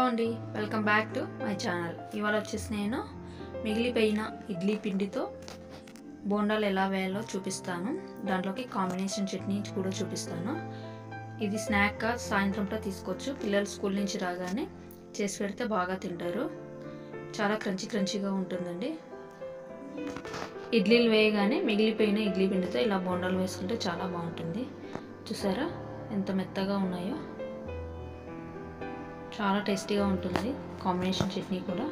అండి welcome back to my channel ఇవాళ వచ్చేసి నేను మిగిలిపోయిన ఇడ్లీ పిండితో బోండాలు ఎలా వేయాలో చూపిస్తాను దాంట్లోకి కాంబినేషన్ చట్నీ కూడా చూపిస్తాను ఇది స్నాక్గా సాయంత్రంతో తీసుకోవచ్చు పిల్లలు స్కూల్ నుంచి రాగానే చేసి పెడితే బాగా తింటారు చాలా క్రంచి క్రంచిగా ఉంటుందండి ఇడ్లీలు వేయగానే మిగిలిపోయిన ఇడ్లీ పిండితో ఇలా బోండాలు వేసుకుంటే చాలా బాగుంటుంది చూసారా ఎంత మెత్తగా ఉన్నాయో చాలా టేస్టీగా ఉంటుంది కాంబినేషన్ చట్నీ కూడా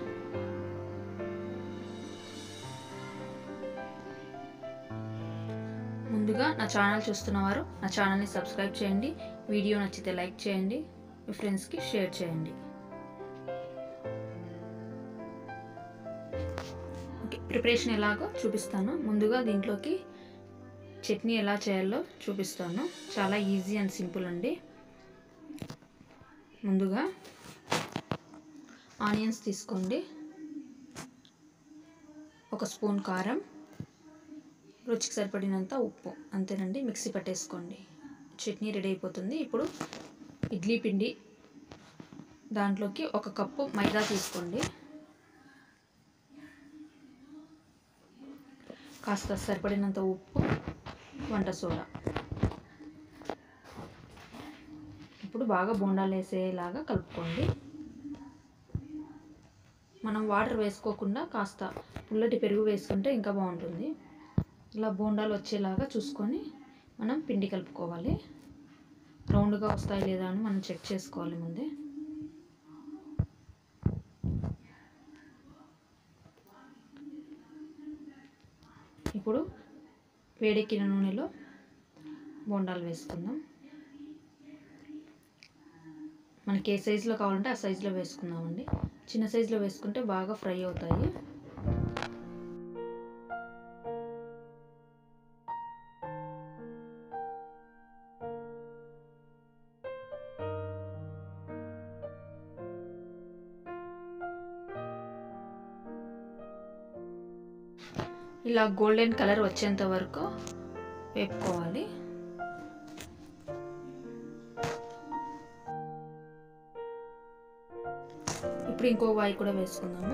ముందుగా నా ఛానల్ చూస్తున్నవారు నా ఛానల్ని సబ్స్క్రైబ్ చేయండి వీడియో నచ్చితే లైక్ చేయండి మీ ఫ్రెండ్స్కి షేర్ చేయండి ఓకే ప్రిపరేషన్ ఎలాగో చూపిస్తాను ముందుగా దీంట్లోకి చట్నీ ఎలా చేయాలో చూపిస్తాను చాలా ఈజీ అండ్ సింపుల్ అండి ముందుగా ఆనియన్స్ తీసుకోండి ఒక స్పూన్ కారం రుచికి సరిపడినంత ఉప్పు అంతేనండి మిక్సీ పట్టేసుకోండి చట్నీ రెడీ అయిపోతుంది ఇప్పుడు ఇడ్లీ పిండి దాంట్లోకి ఒక కప్పు మైదా తీసుకోండి కాస్త సరిపడినంత ఉప్పు వంట సోడా ఇప్పుడు బాగా బోండాలు వేసేలాగా కలుపుకోండి మనం వాటర్ వేసుకోకుండా కాస్త పుల్లటి పెరుగు వేసుకుంటే ఇంకా బాగుంటుంది ఇలా బోండాలు వచ్చేలాగా చూసుకొని మనం పిండి కలుపుకోవాలి రౌండ్గా వస్తాయి లేదా అని మనం చెక్ చేసుకోవాలి ముందే ఇప్పుడు వేడెక్కిన నూనెలో బోండాలు వేసుకుందాం మనకి ఏ సైజులో కావాలంటే ఆ సైజులో వేసుకుందామండి చిన్న సైజులో వేసుకుంటే బాగా ఫ్రై అవుతాయి ఇలా గోల్డెన్ కలర్ వచ్చేంత వరకు వేపుకోవాలి ఇప్పుడు ఇంకో వాయి కూడా వేసుకుందాము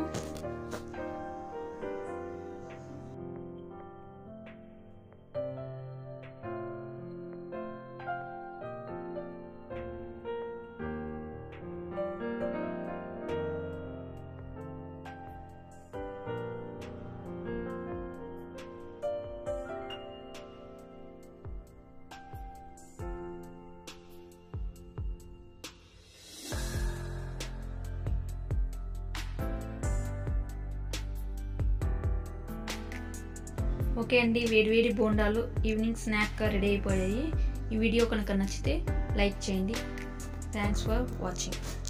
ఓకే అండి వేడివేడి బోండాలు ఈవినింగ్ స్నాక్గా రెడీ అయిపోయాయి ఈ వీడియో కనుక నచ్చితే లైక్ చేయండి థ్యాంక్స్ ఫర్ వాచింగ్